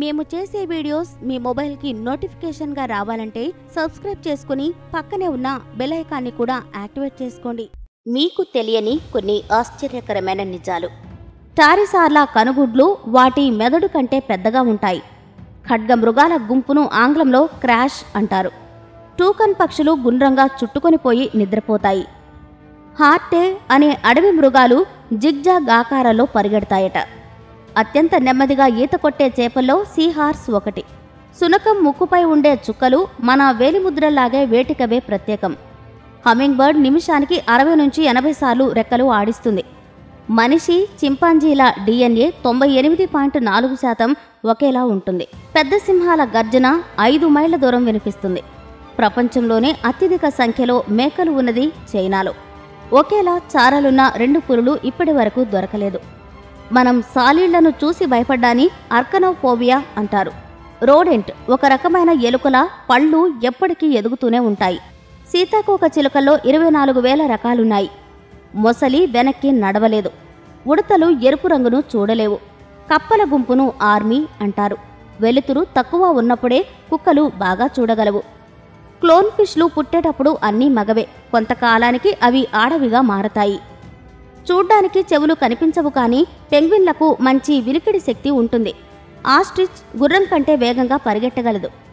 మేము చేసే వీడియోస్ మీ మొబైల్కి నోటిఫికేషన్గా రావాలంటే సబ్స్క్రైబ్ చేసుకుని పక్కనే ఉన్న బెల్ ఐకాన్ని కూడా యాక్టివేట్ చేసుకోండి మీకు తెలియని కొన్ని ఆశ్చర్యకరమైన నిజాలు టారిసార్ల కనుగుడ్లు వాటి మెదడు కంటే పెద్దగా ఉంటాయి ఖడ్గ మృగాల గుంపును ఆంగ్లంలో క్రాష్ అంటారు టూకన్ పక్షులు గుండ్రంగా చుట్టుకొనిపోయి నిద్రపోతాయి హార్టే అనే అడవి మృగాలు జిగ్జాగ్ ఆకారంలో పరిగెడతాయట అత్యంత నెమ్మదిగా ఈత కొట్టే చేపల్లో సీహార్స్ ఒకటి సునకం ముక్కుపై ఉండే చుక్కలు మన వేలిముద్రలాగే వేటికవే ప్రత్యేకం హమ్మింగ్ బర్డ్ నిమిషానికి అరవై నుంచి ఎనభై సార్లు రెక్కలు ఆడిస్తుంది మనిషి చింపాంజీల డిఎన్ఏ తొంభై ఎనిమిది పాయింట్ నాలుగు శాతం ఒకేలా ఉంటుంది పెద్ద సింహాల గర్జన ఐదు మైళ్ళ దూరం వినిపిస్తుంది ప్రపంచంలోనే అత్యధిక సంఖ్యలో మేకలు ఉన్నది చైనాలో ఒకేలా చారలున్న రెండు పులులు ఇప్పటి వరకు దొరకలేదు మనం సాలీళ్లను చూసి భయపడ్డాని అర్కనోఫోబియా అంటారు రోడెంట్ ఒక రకమైన ఎలుకల పళ్ళు ఎప్పటికీ ఎదుగుతూనే ఉంటాయి సీతాకోక చిలుకల్లో ఇరవై నాలుగు వేల రకాలున్నాయి మొసలి వెనక్కి నడవలేదు ఉడతలు ఎరుపు రంగును చూడలేవు కప్పల గుంపును ఆర్మీ అంటారు వెలుతురు తక్కువ ఉన్నప్పుడే కుక్కలు బాగా చూడగలవు క్లోన్ ఫిష్లు పుట్టేటప్పుడు అన్నీ మగవే కొంతకాలానికి అవి ఆడవిగా మారతాయి చూడ్డానికి చెవులు కనిపించవు కానీ పెంగ్విన్లకు మంచి వినికిడి శక్తి ఉంటుంది ఆస్ట్రిచ్ గుర్రం కంటే వేగంగా పరిగెట్టగలదు